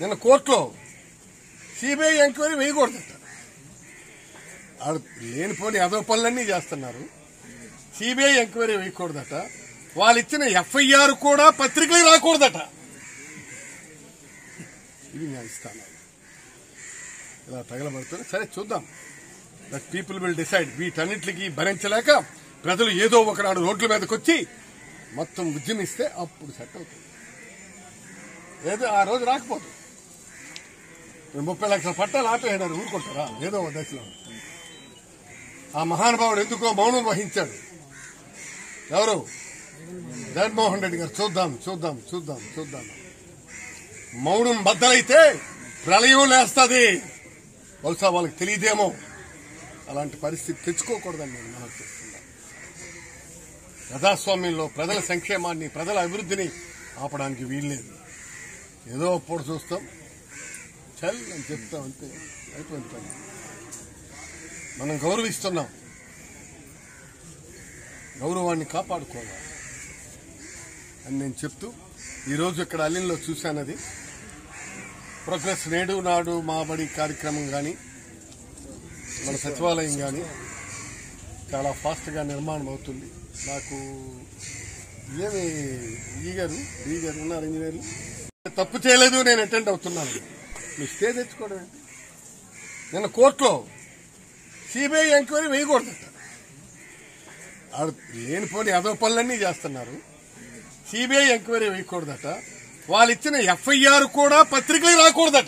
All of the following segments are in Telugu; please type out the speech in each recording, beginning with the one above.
నిన్న కోర్టులో సిబిఐ ఎంక్వైరీ వేయకూడదట ఆడు లేనిపోని అదో పనులన్నీ చేస్తున్నారు సిబిఐ ఎంక్వైరీ వేయకూడదట వాళ్ళు ఇచ్చిన ఎఫ్ఐఆర్ కూడా పత్రికలు రాకూడదట ఇది న్యాయస్థానం ఇలా తగలబడుతుంది సరే చూద్దాం దట్ పీపుల్ విల్ డిసైడ్ వీటన్నిటికి భరించలేక ప్రజలు ఏదో ఒకనాడు రోడ్ల మీదకి వచ్చి మొత్తం ఉద్యమిస్తే అప్పుడు సెట్ అవుతుంది ఏదో ఆ రోజు రాకపోదు ఇప్పుడు ముప్పై లక్షల పట్టాలు ఆపేయడారు ఊరుకుంటారా ఏదో ఒక దశలో ఆ మహానుభావుడు ఎందుకో మౌనం వహించాడు ఎవరు జగన్మోహన్ రెడ్డి గారు చూద్దాం చూద్దాం చూద్దాం చూద్దాం మౌనం బద్దలైతే ప్రళయం లేస్తుంది బహుశా వాళ్ళకి తెలియదేమో అలాంటి పరిస్థితి తెచ్చుకోకూడదని నేను మనం చేస్తున్నాను ప్రజాస్వామ్యంలో ప్రజల సంక్షేమాన్ని ప్రజల అభివృద్ధిని ఆపడానికి వీల్లేదు ఏదో అప్పుడు చూస్తాం చల్ అని చెప్తాం అంతే అయిపోయింది పని మనం గౌరవిస్తున్నాం గౌరవాన్ని కాపాడుకోవాలి అని నేను చెప్తూ ఈరోజు ఇక్కడ అల్లిన్లో చూశానది ప్రోగ్రెస్ నేడు నాడు మాబడి కార్యక్రమం కానీ మన సచివాలయం కానీ చాలా ఫాస్ట్గా నిర్మాణం అవుతుంది నాకు ఏమి ఈ గారు ఈ గారు ఉన్నారు ఇంజనీర్లు తప్పు చేయలేదు నేను అటెండ్ అవుతున్నాను మీ స్టే తెచ్చుకోవడం ఏంటి నిన్న కోర్టులో సిబిఐ ఎంక్వైరీ వేయకూడదట ఆడు లేనిపోని అదో పనులన్నీ చేస్తున్నారు సిబిఐ ఎంక్వైరీ వేయకూడదట వాళ్ళు ఇచ్చిన ఎఫ్ఐఆర్ కూడా పత్రికలు రాకూడదట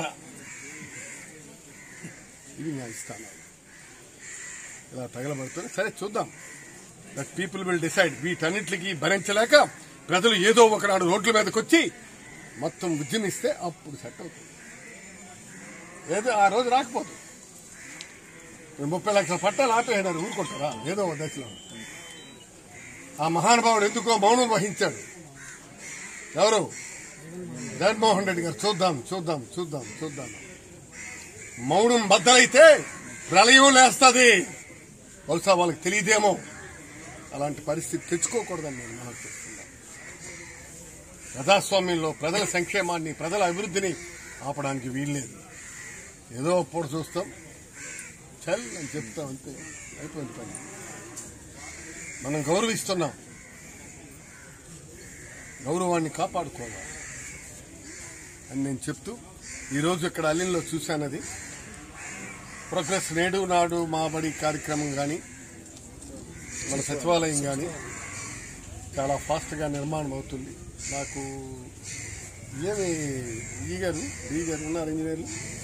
ఇది న్యాయస్థానం ఇలా తగలబడుతుంది సరే చూద్దాం దట్ పీపుల్ విల్ డిసైడ్ వీటన్నిటికి భరించలేక ప్రజలు ఏదో ఒకనాడు రోడ్ల మీదకి వచ్చి మొత్తం ఉద్యమిస్తే అప్పుడు సెట్ అవుతుంది ఏదో ఆ రోజు రాకపోదు ఇప్పుడు ముప్పై లక్షల పట్టాలు ఆపేయడారు ఊరుకుంటారా ఏదో ఒక దశలో ఆ మహానుభావుడు ఎందుకో మౌనం వహించాడు ఎవరు జగన్మోహన్ రెడ్డి గారు చూద్దాం చూద్దాం చూద్దాం చూద్దాం మౌనం బద్దలైతే ప్రళయం లేస్తుంది బహుశా వాళ్ళకి తెలియదేమో అలాంటి పరిస్థితి తెచ్చుకోకూడదని నేను మనం చేస్తున్నాను ప్రజాస్వామ్యంలో ప్రజల సంక్షేమాన్ని ప్రజల అభివృద్ధిని ఆపడానికి వీల్లేదు ఏదో అప్పుడు చూస్తాం చల్ అని చెప్తాం అంతే అయిపోయింది పని మనం గౌరవిస్తున్నాం గౌరవాన్ని కాపాడుకోవాలి అని నేను చెప్తూ ఈరోజు ఇక్కడ అల్లిన్లో చూశానది ప్రోగ్రెస్ నేడు నాడు మాబడి కార్యక్రమం కానీ మన సచివాలయం కానీ చాలా ఫాస్ట్గా నిర్మాణం అవుతుంది నాకు ఏమి ఈ గారు ఈ గారు ఉన్నారు ఇంజనీర్లు